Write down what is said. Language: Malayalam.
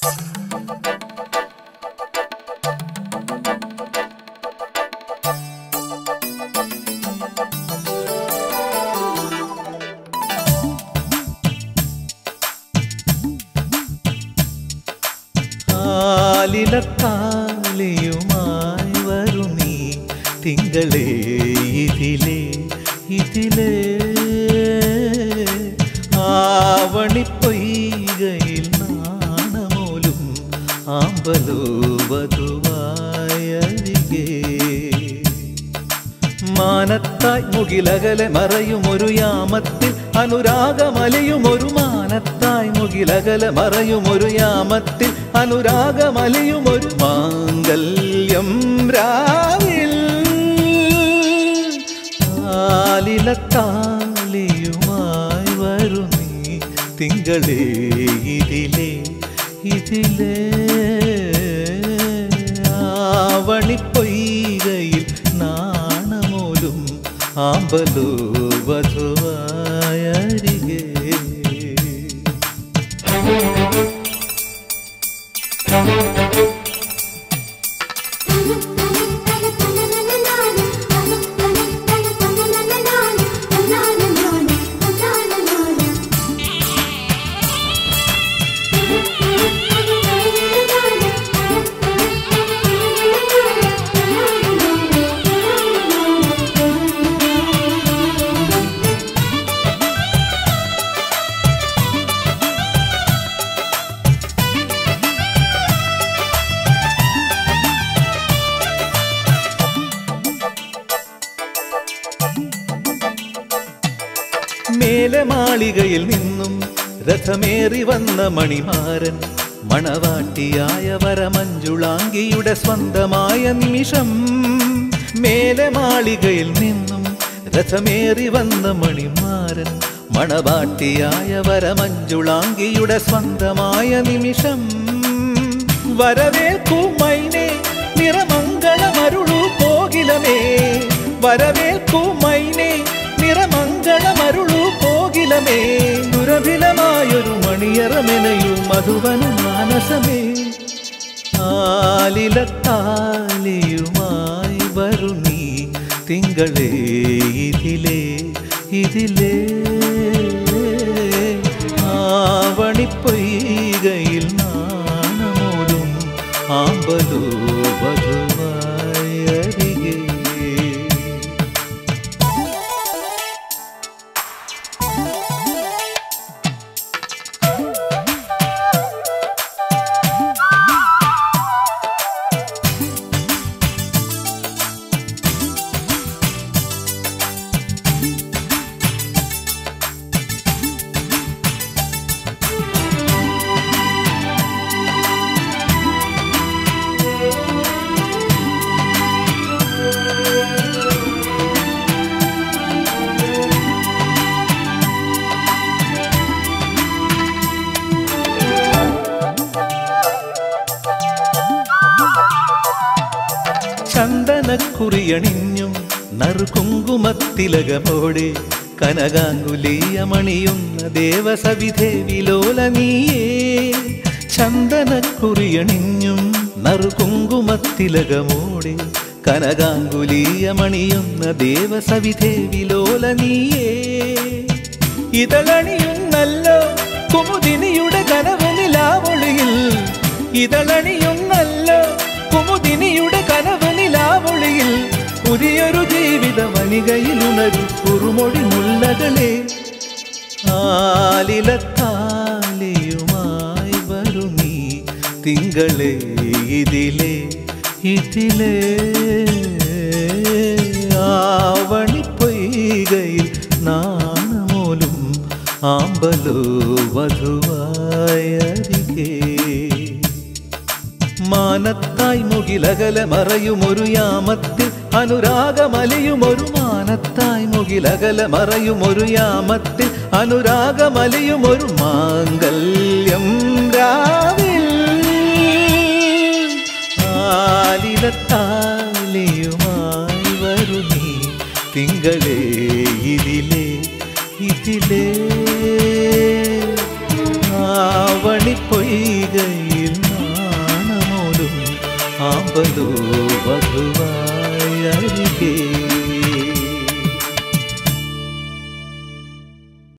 ആലിലത്താലിയുമായി വരും നീ തിങ്കളേ ഇതിലേ ഇതിലേ ആവണിപ്പൊയ്കയിൽ നാണമോലും ആമ്പലോ വധുവായരികേ മാനത്തായി മുകിലകലെ മറയുമൊരു യാമത്തിൽ അനുരാഗമലയുമൊരു മാനത്തായി മുകിലകലെ മറയുമൊരു യാമത്തിൽ അനുരാഗമലയുമൊരു മാംഗല്യം രാവിൽ ആലിലത്താലിയുമായി വരും നീ തിങ്കളേ ഇതിലേ ഇതിലേ ആവണിപ്പൊയ്കയിൽ നാണമോലും ആമ്പലോ വധുവായരികേ മേലെ മാളികയിൽ നിന്നും രഥമേറി വന്ന മണിമാരൻ മണവാട്ടിയായ വരമഞ്ജുളാംഗിയുടെ സ്വന്തമായ നിമിഷം മേലെ മാളികയിൽ നിന്നും രഥമേറി വന്ന മണിമാരൻ മണവാട്ടിയായ വരമഞ്ജുളാംഗിയുടെ സ്വന്തമായ നിമിഷം വരവേൽക്കൂ മൈനെ നിറമംഗളമരുളു കോകിലമേ വരവേൽക്കൂ മൈനെ നിറമംഗളമരുളു കോകിലമേ ദുരഭിലമായൊരു മണിയറമെനയും മധുവന മാനസമേ ആലിലത്താലിയുമായി വരു നീ തിങ്കളേ ഇതിലേ ഇതിലേ ആവണിപ്പൊയ്കയിൽ നാണമോടും ആമ്പലോ വധുവായി അരികേ ചന്ദനക്കുറിയണിഞ്ഞും നറുകുങ്കുമത്തിലകമോടെ കനകാങ്കുലീയമണിയുന്ന ദേവസവിധേ വിലോല നീയേ ചന്ദനക്കുറിയണിഞ്ഞും നറുകുങ്കുമത്തിലകമോടെ കനകാങ്കുലീയമണിയുന്ന ദേവസവിധേ വിലോല നീയേ ഇതളണിയുന്നല്ലോ കുമുദിനിയുടെ കനവ് നിലാവൊളിയിൽ ഇതളണിയുന്നല്ലോ കുമുദിനിയുടെ കനവ് നിലാവൊളിയിൽ പുതിയൊരു ജീവിത വനികയിൽ ഉണരും കുറുമൊഴി മുല്ലകളെ ആലിലത്താലിയുമായി വരു നീ തിങ്കളേ ഇതിലേ ഇതിലേ ആവണിപ്പൊയ്കയിൽ നാണമോലും ആമ്പലോ വധുവായരികേ മാനത്തായി മുകിലകല മറയുമൊരു യാമത്തിൽ അനുരാഗമലയുമൊരു മാനത്തായി മുകിലകല മറയുമൊരു യാമത്തിൽ അനുരാഗമലയുമൊരു മാംഗല്യം രാവിൽ ആലിലത്താലിയുമായി വരു നീ തിങ്കളേ ഇതിലേ ഇതിലേ ആ ആവണി പൊയ്കയിൽ നാണമോലും ആമ്പലോ വധുവായി അരികേ